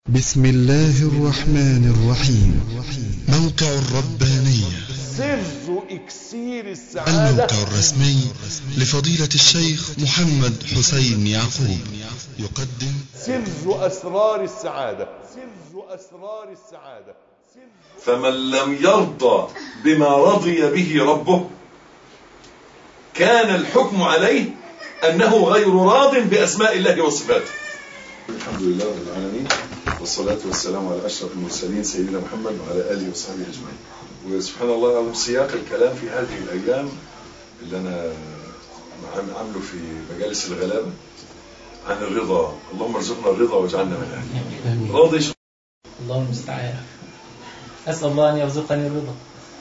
بسم الله الرحمن الرحيم موقع الربانية سر اكسير السعادة الموقع الرسمي لفضيلة الشيخ محمد حسين يعقوب يقدم سر اسرار السعادة سر اسرار السعادة سر فمن لم يرضى بما رضي به ربه كان الحكم عليه أنه غير راض بأسماء الله وصفاته الحمد لله رب العالمين والصلاة والسلام على أشرف المرسلين سيدنا محمد وعلى آله وصحبه أجمعين وسبحان الله العظيم سياق الكلام في هذه الأيام اللي أنا عم- عامله في مجالس الغلابة عن الرضا اللهم ارزقنا الرضا واجعلنا من أهله راضي ش- الله المستعان أسأل الله أن يرزقني الرضا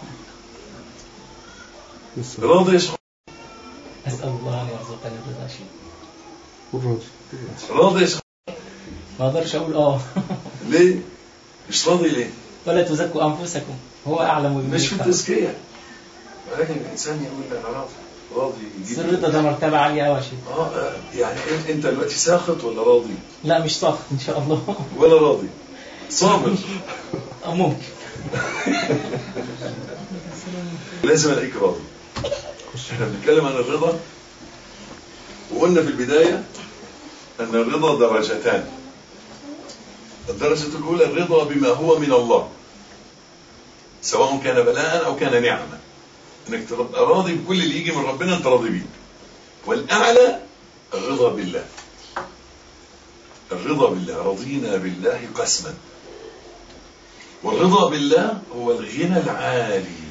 راضي ش- أسأل الله أن يرزقني الرضا شيء راضي ش- ما أقدرش أقول آه ليه مش راضي ليه ولا تزكوا أنفسكم هو أعلم بما مش في يفعل. التزكية ولكن الإنسان يقول أنا راضي راضي بس يجيب الرضا ده مرتبة عالية أوي يا شيخ آه آه، يعني إن- أنت دلوقتي ساخط ولا راضي لا مش صح إن شاء الله ولا راضي صابر أو ممكن لازم ألاقيك راضي احنا بنتكلم عن الرضا وقلنا في البداية أن الرضا درجتان الدرجة الأولى الرضا بما هو من الله سواء كان بلاء أو كان نعمة انك تبقى راضي بكل اللي يجي من ربنا انت راضي بيه والاعلى الرضا بالله الرضا بالله رضينا بالله قسما والرضا بالله هو الغنى العالي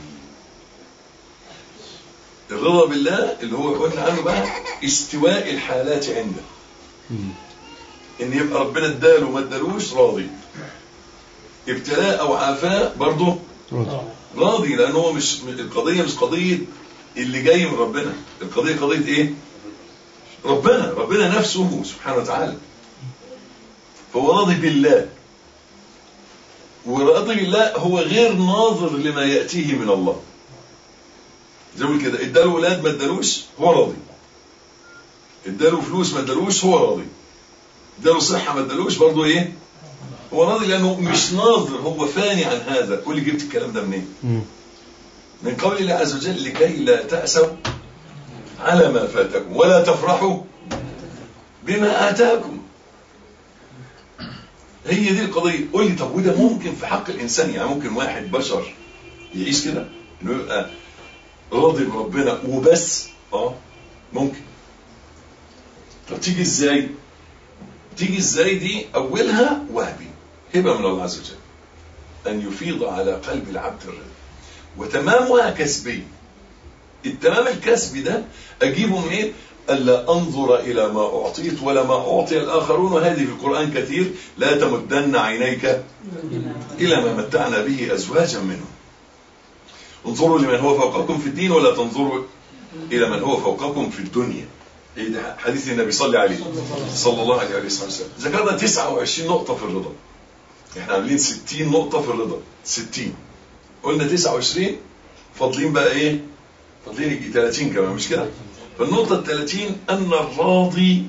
الرضا بالله اللي هو قلنا عنه بقى استواء الحالات عنده ان يبقى ربنا اداله وما ادالوش راضي ابتلاء او عافاء برضه آه. راضي لان هو مش القضيه مش قضيه اللي جاي من ربنا القضيه قضيه ايه ربنا ربنا نفسه سبحانه وتعالى فهو راضي بالله وراضي بالله هو غير ناظر لما ياتيه من الله زي ما بيقول كده اداله ولاد ما ادالوش هو راضي اداله فلوس ما ادالوش هو راضي اداله صحه ما ادالوش برضه ايه هو راضي لانه مش ناظر هو فاني عن هذا قول لي جبت الكلام ده منين من قول الله عز وجل لكي لا تأسوا على ما فاتكم ولا تفرحوا بما آتاكم هي دي القضية قول لي طب وده ممكن في حق الإنسان يعني ممكن واحد بشر يعيش كده إنه يبقى راضي بربنا وبس اه ممكن طب تيجي ازاي تيجي ازاي دي اولها وهبي هبه من الله عز وجل ان يفيض على قلب العبد الرضا وتمامها كسبي التمام الكسبي ده اجيبه منين الا انظر الى ما اعطيت ولا ما اعطي الاخرون وهذه في القران كثير لا تمدن عينيك الى ما متعنا به ازواجا منهم انظروا لمن هو فوقكم في الدين ولا تنظروا الى من هو فوقكم في الدنيا إيه ده حديث النبي صلى عليه صلى الله عليه وسلم ذكرنا 29 نقطة في الرضا احنا عاملين 60 نقطة في الرضا 60 قلنا 29 فاضلين بقى ايه فاضلين يجي 30 كمان مش كده فالنقطة ال 30 أن الراضي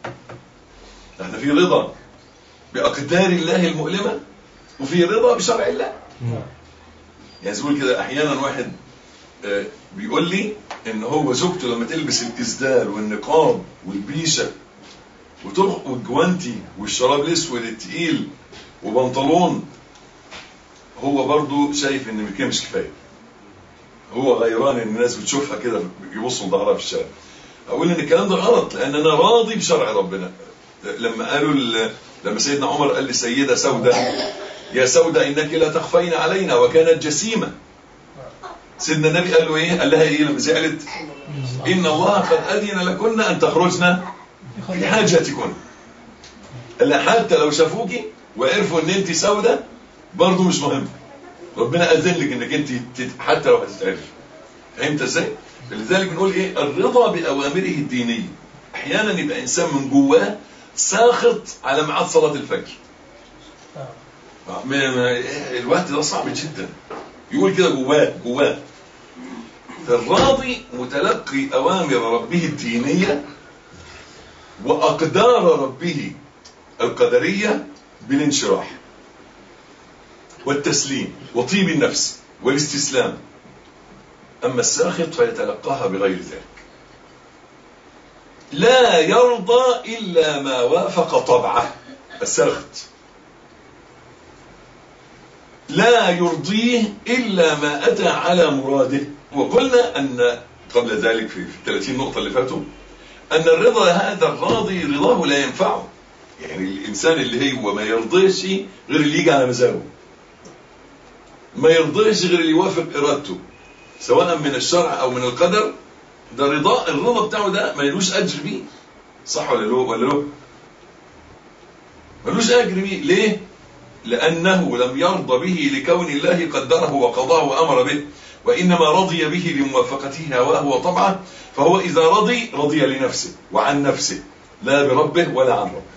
احنا في رضا بأقدار الله المؤلمة وفي رضا بشرع الله يعني زي ما بيقول كده أحيانا واحد آه، بيقول لي ان هو زوجته لما تلبس الازدال والنقاب والبيشه وترخ والجوانتي والشراب الاسود التقيل وبنطلون هو برضو شايف ان كده مش كفايه هو غيران ان الناس بتشوفها كده يبصوا ظهرها في الشارع اقول ان الكلام ده غلط لان انا راضي بشرع ربنا لما قالوا ال- لما سيدنا عمر قال لسيده سوده يا سوده انك لا تخفين علينا وكانت جسيمه سيدنا النبي قال له ايه قال لها ايه لما زعلت ان الله قد اذن لكن ان تخرجن في حاجتكن قال لها حتى لو شافوكي وعرفوا ان انت سودة برضه مش مهم ربنا اذن لك انك انت تت- حتى لو هتتعرف فهمت ازاي لذلك بنقول ايه الرضا باوامره الدينيه احيانا يبقى انسان من جواه ساخط على ميعاد صلاه الفجر ما- ما- الوقت ده صعب جدا يقول كده جواه جواه فالراضي متلقي أوامر ربه الدينية وأقدار ربه القدرية بالانشراح والتسليم وطيب النفس والاستسلام أما الساخط فيتلقاها بغير ذلك لا يرضى إلا ما وافق طبعه الساخط لا يرضيه إلا ما أتى على مراده وقلنا أن قبل ذلك في 30 نقطة اللي فاتوا أن الرضا هذا الراضي رضاه لا ينفعه يعني الإنسان اللي هو ما يرضيش غير اللي يجي على مزاجه ما يرضيش غير اللي يوافق إرادته سواء من الشرع أو من القدر ده رضا الرضا بتاعه ده ما يلوش أجر بيه صح ولا له ولا له ملوش أجر بيه ليه لأنه لم يرضى به لكون الله قدره وقضاه وأمر به وإنما رضي به لموافقته هواه وطبعه فهو إذا رضي رضي لنفسه وعن نفسه لا بربه ولا عن ربه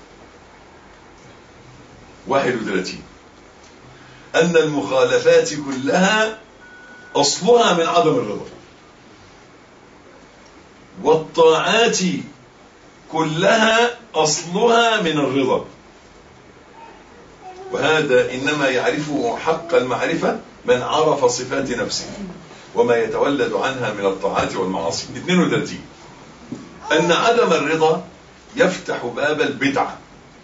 31 أن المخالفات كلها أصلها من عدم الرضا والطاعات كلها أصلها من الرضا وهذا إنما يعرفه حق المعرفة من عرف صفات نفسه وما يتولد عنها من الطاعات والمعاصي 32 أن عدم الرضا يفتح باب البدعة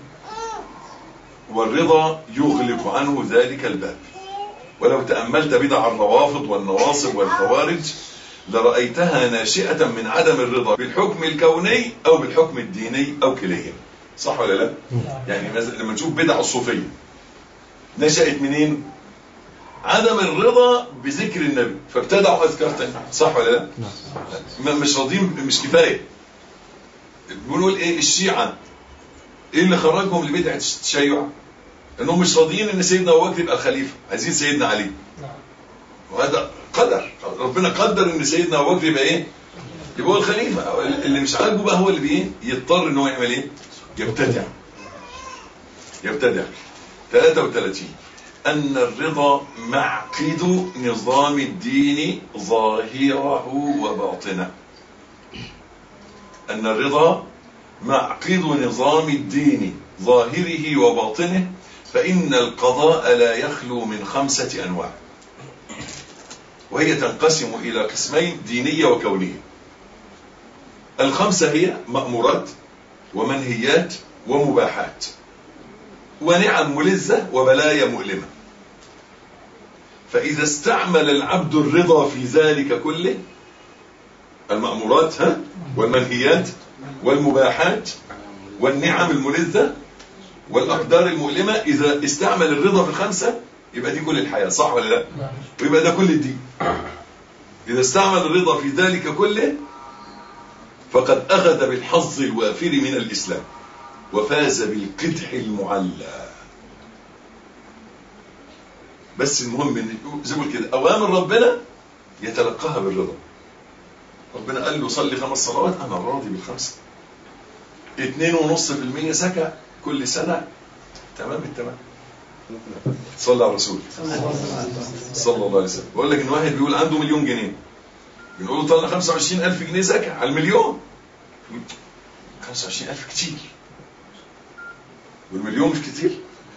والرضا يغلق عنه ذلك الباب ولو تأملت بدع الروافض والنواصب والخوارج لرأيتها ناشئة من عدم الرضا بالحكم الكوني أو بالحكم الديني أو كليهما صح ولا لا؟ يعني مثلا لما نشوف بدع الصوفية نشأت منين؟ عدم الرضا بذكر النبي فابتدعوا أذكار تانية صح ولا لا؟ ما- مش راضيين مش كفاية بنقول ايه الشيعة ايه اللي خرجهم لبدعة التشيع؟ انهم مش راضيين ان سيدنا ابو بكر يبقى الخليفة عايزين سيدنا علي نعم وهذا قدر ربنا قدر ان سيدنا ابو بكر يبقى ايه يبقى هو الخليفه اللي مش عاجبه بقى هو اللي بايه يضطر ان هو يعمل ايه يبتدع يبتدع 33 ان الرضا معقد نظام الدين ظاهره وباطنه ان الرضا معقد نظام الدين ظاهره وباطنه فان القضاء لا يخلو من خمسه انواع وهي تنقسم إلى قسمين دينية وكونية الخمسة هي مأمورات ومنهيات ومباحات ونعم ملزة وبلايا مؤلمة فإذا استعمل العبد الرضا في ذلك كله المأمورات ها والمنهيات والمباحات والنعم الملزة والأقدار المؤلمة إذا استعمل الرضا في الخمسة يبقى دي كل الحياة صح ولا لا؟ نعم ويبقى ده كل الدين إذا استعمل الرضا في ذلك كله فقد أخذ بالحظ الوافر من الإسلام وفاز بالقدح المعلى بس المهم ان زي ما بقول كده اوامر ربنا يتلقاها بالرضا ربنا قال له صلي خمس صلوات انا راضي بالخمسه 2.5% سكع كل سنه تمام التمام صلى على الرسول صلى الله عليه وسلم بقول لك ان واحد بيقول عنده مليون جنيه بنقول له طلع 25000 جنيه زكاه على المليون 25000 كتير والمليون مش كتير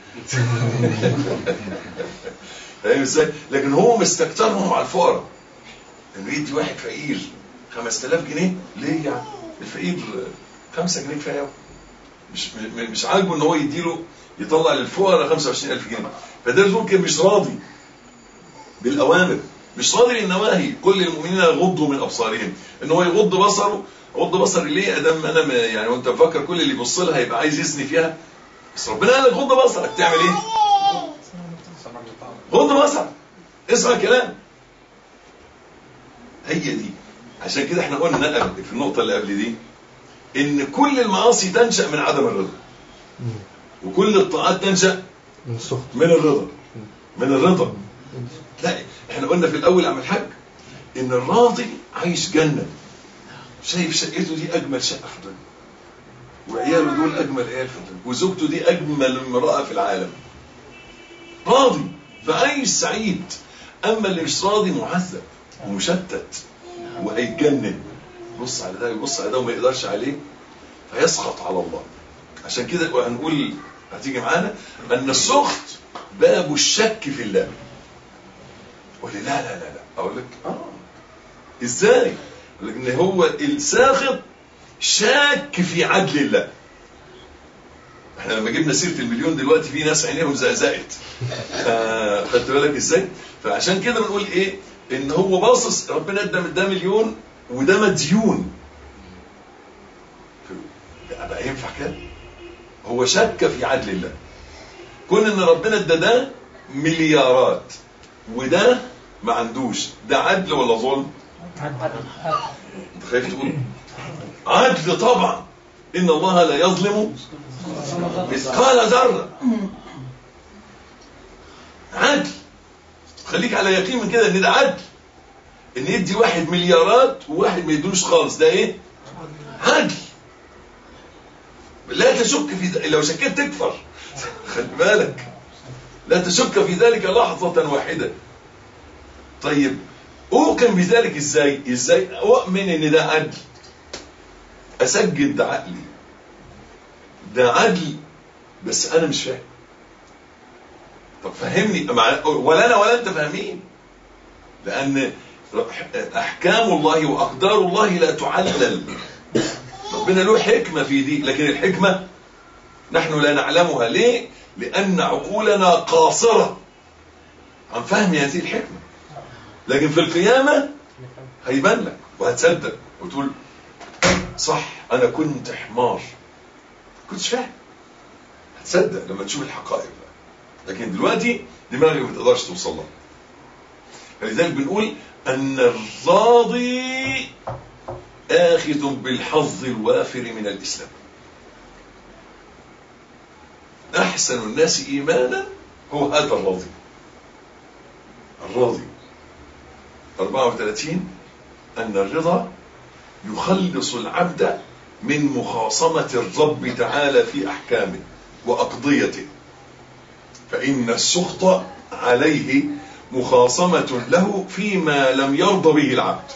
فاهم ازاي؟ لكن هو مستكترهم على الفقراء انه يدي واحد فقير 5000 جنيه ليه يعني؟ الفقير 5 جنيه كفايه مش م- مش عاجبه ان هو يديله يطلع للفقراء 25000 جنيه فده ممكن مش راضي بالاوامر مش راضي بالنواهي كل المؤمنين يغضوا من ابصارهم ان هو يغض بصره غض بصري ليه ادام انا م- يعني وانت مفكر كل اللي يبص لها يبقى عايز يزني فيها بس ربنا قال لك غض بصرك تعمل ايه؟ غض بصرك اسمع كلام هي دي عشان كده احنا قلنا قبل في النقطه اللي قبل دي ان كل المعاصي تنشا من عدم الرضا وكل الطاعات تنشا من السخط من الرضا من الرضا لا احنا قلنا في الاول عم الحاج ان الراضي عايش جنه شايف شقته دي اجمل شقه في الدنيا وعياله دول اجمل عيال في الدنيا وزوجته دي اجمل امراه في العالم راضي فعايش سعيد اما اللي مش راضي معذب ومشتت وهيتجنن يبص على ده يبص على ده وما يقدرش عليه فيسخط على الله عشان كده هنقول هتيجي معانا ان السخط باب الشك في الله قول لي لا لا لا لا اقول لك اه ازاي اقول لك ان هو الساخط شاك في عدل الله احنا لما جبنا سيره المليون دلوقتي في ناس عينيهم زقزقت آه، خدت بالك ازاي فعشان كده بنقول ايه ان هو باصص ربنا ادى ده مليون وده مديون بقى, بقى ينفع كده هو شك في عدل الله كون ان ربنا ادى ده مليارات وده ما عندوش ده عدل ولا ظلم انت خايف تقول عدل طبعا ان الله لا يظلم مثقال ذره عدل خليك على يقين من كده ان ده عدل ان يدي واحد مليارات وواحد ما يدوش خالص ده ايه عدل لا تشك في ذلك لو شكيت تكفر خلي بالك لا تشك في ذلك لحظة واحدة طيب أوقن بذلك ازاي ازاي أؤمن ان ده عدل أسجد عقلي ده عدل بس أنا مش فاهم طب فهمني مع- ولا أنا ولا أنت فاهمين لأن أحكام الله وأقدار الله لا تعلل ربنا له حكمة في دي لكن الحكمة نحن لا نعلمها ليه لأن عقولنا قاصرة عن فهم هذه الحكمة لكن في القيامة هيبان لك وهتصدق وتقول صح أنا كنت حمار كنتش فاهم هتصدق لما تشوف الحقائق بقى لكن دلوقتي دماغك ما تقدرش توصل لها فلذلك بنقول أن الراضي آخذ بالحظ الوافر من الإسلام أحسن الناس إيمانا هو هذا الراضي الراضي 34 أن الرضا يخلص العبد من مخاصمة الرب تعالى في أحكامه وأقضيته فإن السخط عليه مخاصمة له فيما لم يرضى به العبد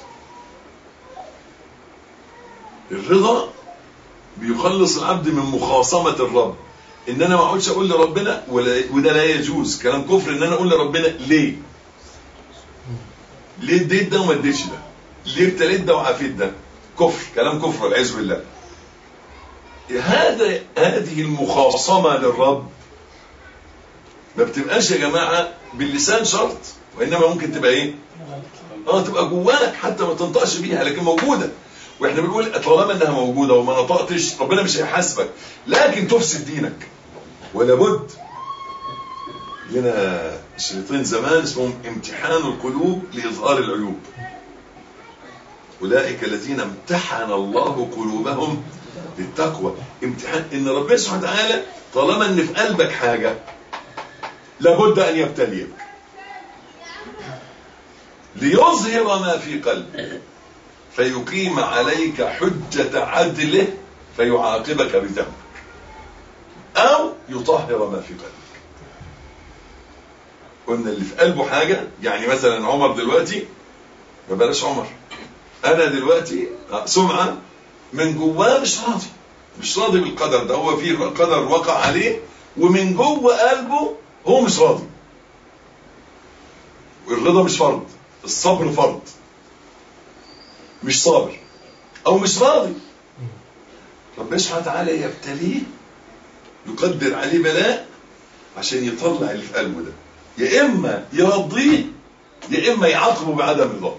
الرضا بيخلص العبد من مخاصمة الرب ان انا ما اقعدش اقول لربنا ولا وده لا يجوز كلام كفر ان انا اقول لربنا ليه ليه اديت ده وما اديتش ده ليه ابتليت ده وعافيت ده كفر كلام كفر والعياذ بالله هذا هذه المخاصمة للرب ما بتبقاش يا جماعة باللسان شرط وإنما ممكن تبقى إيه؟ اه تبقى جواك حتى ما تنطقش بيها لكن موجودة واحنا بنقول طالما انها موجودة وما نطقتش ربنا مش هيحاسبك لكن تفسد دينك ولا بد لنا شريطين زمان اسمهم امتحان القلوب لإظهار العيوب أولئك الذين امتحن الله قلوبهم للتقوى امتحان ان ربنا سبحانه وتعالى طالما ان في قلبك حاجة لابد ان يبتليك ليظهر ما في قلبك فيقيم عليك حجة عدله فيعاقبك بذنبك أو يطهر ما في قلبك قلنا اللي في قلبه حاجة يعني مثلا عمر دلوقتي ما بلاش عمر أنا دلوقتي سمعة من جواه مش راضي مش راضي بالقدر ده هو في قدر وقع عليه ومن جوه قلبه هو مش راضي والرضا مش فرض الصبر فرض مش صابر او مش راضي ربنا سبحانه وتعالى يبتليه يقدر عليه بلاء عشان يطلع اللي في قلبه ده يا اما يرضيه يا اما يعاقبه بعدم رضاه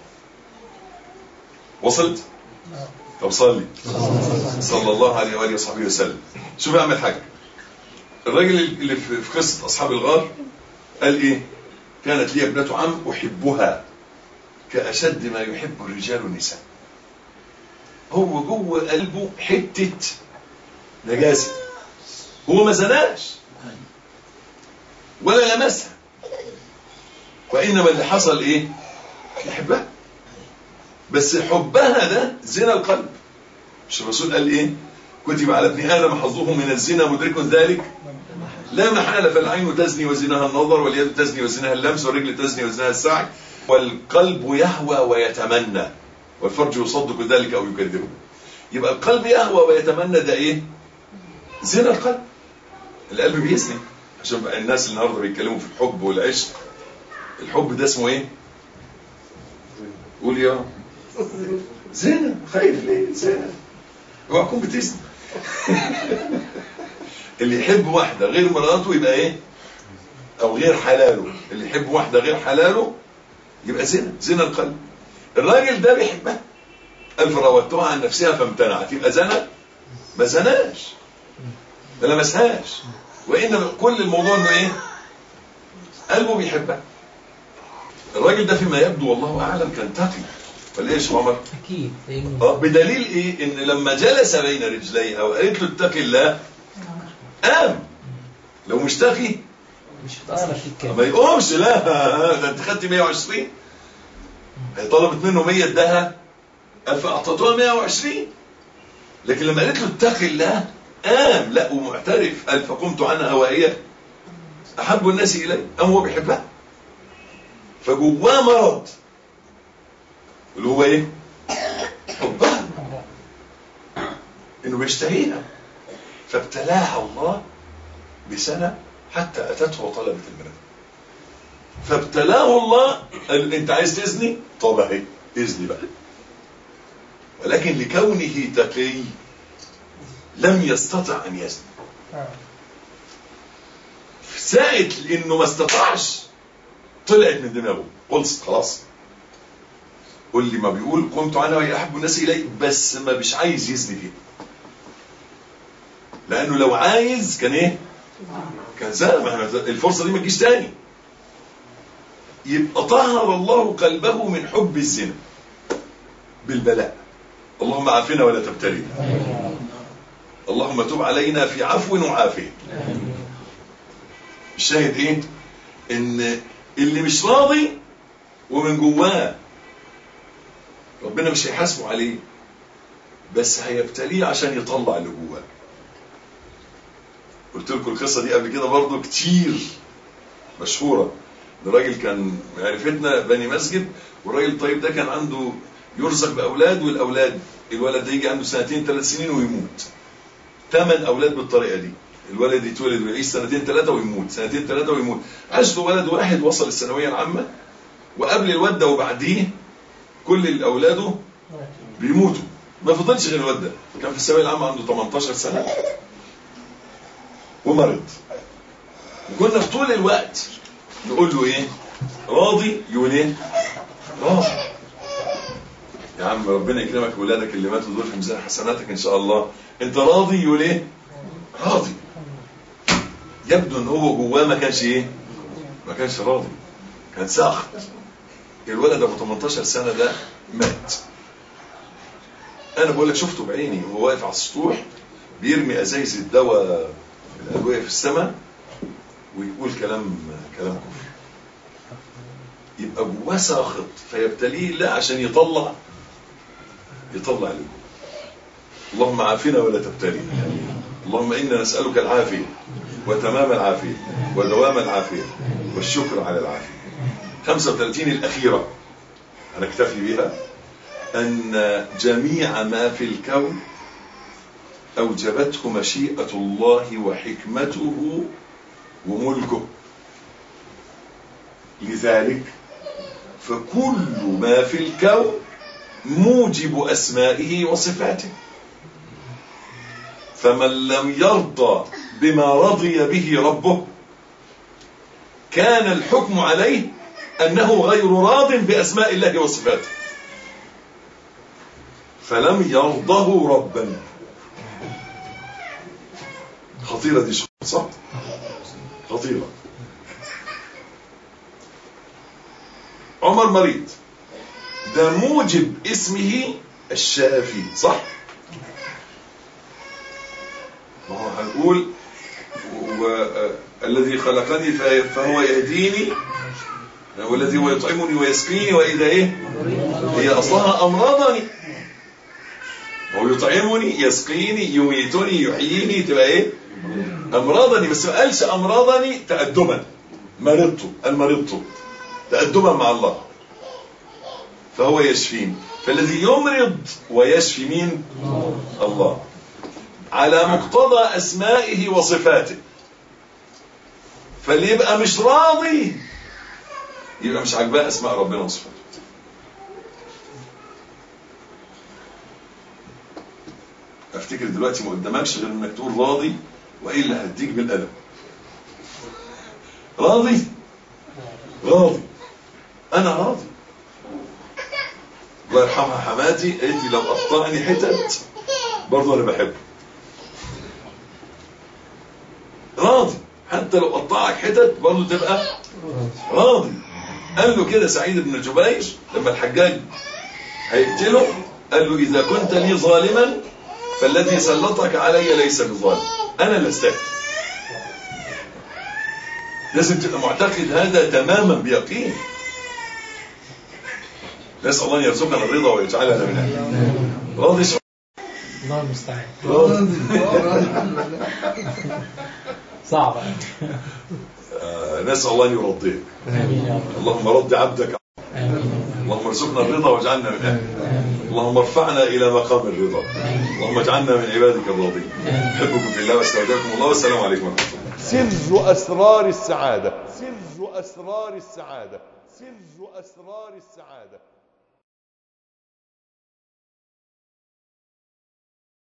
وصلت طب صلي صلى الله عليه واله وصحبه وسلم شوف اعمل حاجه الراجل اللي في في قصه اصحاب الغار قال ايه كانت لي ابنه عم احبها كاشد ما يحب الرجال النساء هو جوه قلبه حته نجاسه هو ما زناش ولا لمسها وانما اللي حصل ايه يحبها بس حبها ده زنا القلب مش الرسول قال ايه كتب على ابن ادم حظه من الزنا مدرك ذلك لا محالة فالعين تزني وزناها النظر واليد تزني وزنها اللمس والرجل تزني وزنها السعي والقلب يهوى ويتمنى والفرج يصدق ذلك او يكذبه يبقى القلب يهوى ويتمنى ده ايه زنا القلب القلب بيزني عشان بقى الناس النهارده بيتكلموا في الحب والعشق الحب ده اسمه ايه قول يا زنا خايف ليه زنا اوعى تكون بتزني اللي يحب واحده غير مراته يبقى ايه او غير حلاله اللي يحب واحده غير حلاله يبقى زنا زنا القلب الراجل ده بيحبها قال فراودتها عن نفسها فامتنعت يبقى زنا ما زناش ما لمسهاش وانما كل الموضوع انه ايه قلبه بيحبها الراجل ده فيما يبدو والله اعلم كان تقي ولا ايش يا عمر أكيد لأنه اه بدليل ايه ان لما جلس بين رجليها وقالت له اتق الله قام لو مش تقي مش هتعرف ما تتكلم يقومش لا ده انت خدت 120 هي طلبت منه 100 اداها قال فاعطيتوها 120 لكن لما قالت له اتق الله قام لا ومعترف قال فقمت عنها وهي احب الناس الي قام هو بيحبها فجواه مرض اللي هو ايه؟ حبها انه بيشتهيها فابتلاها الله بسنه حتى اتته وطلبت المرض فابتلاه الله قال انت عايز تزني طب اهي اذني بقى ولكن لكونه تقي لم يستطع ان يزني ساعة انه ما استطاعش طلعت من دماغه خلصت خلاص قول لي ما بيقول قمت عنها وهي احب الناس الي بس ما مش عايز يزني فيها لانه لو عايز كان ايه كان زال ما هي- الفرصه دي ما تجيش تاني يبقى طهر الله قلبه من حب الزنا بالبلاء اللهم عافنا ولا تبتلينا اللهم تب علينا في عفو وعافيه الشاهد ايه ان اللي مش راضي ومن جواه ربنا مش هيحاسبه عليه بس هيبتليه عشان يطلع اللي جواه قلت لكم القصه دي قبل كده برضو كتير مشهوره ده راجل كان معرفتنا بني مسجد والراجل الطيب ده كان عنده يرزق باولاد والاولاد الولد ده يجي عنده سنتين ثلاث سنين ويموت ثمان اولاد بالطريقه دي الولد يتولد ويعيش سنتين ثلاثه ويموت سنتين ثلاثه ويموت عاش له ولد واحد وصل الثانويه العامه وقبل الواد ده وبعديه كل اولاده بيموتوا ما فضلش غير الواد ده كان في الثانويه العامه عنده 18 سنه ومرض وكنا في طول الوقت نقول له ايه راضي يقول ايه راضي يا عم ربنا يكرمك ولادك اللي ماتوا دول في ميزان حسناتك ان شاء الله انت راضي يقول ايه راضي يبدو ان هو جواه ما كانش ايه ما كانش راضي كان ساخط الولد ابو 18 سنه ده مات انا بقول لك شفته بعيني وهو واقف على السطوح بيرمي ازايز الدواء الادويه في السماء ويقول كلام كلام كفر يبقى جواه ساخط فيبتليه لا عشان يطلع يطلع اللي جواه اللهم عافنا ولا تبتلينا اللهم انا نسالك العافيه وتمام العافيه ودوام العافيه والشكر على العافيه 35 الاخيره هنكتفي بها ان جميع ما في الكون اوجبته مشيئه الله وحكمته وملكه لذلك فكل ما في الكون موجب اسمائه وصفاته فمن لم يرضى بما رضي به ربه كان الحكم عليه انه غير راض باسماء الله وصفاته فلم يرضه ربا خطيره دي صح خطيره عمر مريض ده موجب اسمه الشافي صح ما هو هنقول و- الذي خلقني فه- فهو يهديني والذي هو يطعمني ويسقيني واذا ايه هي اصلها امراضني هو يطعمني يسقيني يميتني يحييني تبقى ايه امراضني بس ما قالش امراضني تأدبا مرضت قال مرضت تأدبا مع الله فهو يشفيني فالذي يمرض ويشفي مين الله على مقتضى أسمائه وصفاته فاللي يبقى مش راضي يبقى مش عاجباه اسماء ربنا وصفاته افتكر دلوقتي ما قدامكش غير انك تقول راضي والا هديك بالقلم راضي راضي انا راضي الله يرحمها حماتي قالت لي لو قطعني حتت برضه انا بحبه راضي حتى لو قطعك حتت برضه تبقى راضي قال له كده سعيد بن جبير لما الحجاج هيقتله قال له إذا كنت لي ظالما فالذي سلطك علي ليس بظالم أنا اللي استاهل لازم تبقى معتقد هذا تماما بيقين نسأل الله أن يرزقنا الرضا ويجعلنا من أهله راضي شو- الله المستعان راضي صعبة آه، نسأل الله أن يرضيك آمين يا رب اللهم رد عبدك آمين اللهم ارزقنا الرضا واجعلنا من أهله آمين اللهم ارفعنا إلى مقام الرضا اللهم اجعلنا من عبادك الراضين أحبكم في الله واستودعكم الله والسلام عليكم ورحمة الله سر أسرار السعادة سر أسرار السعادة سر أسرار السعادة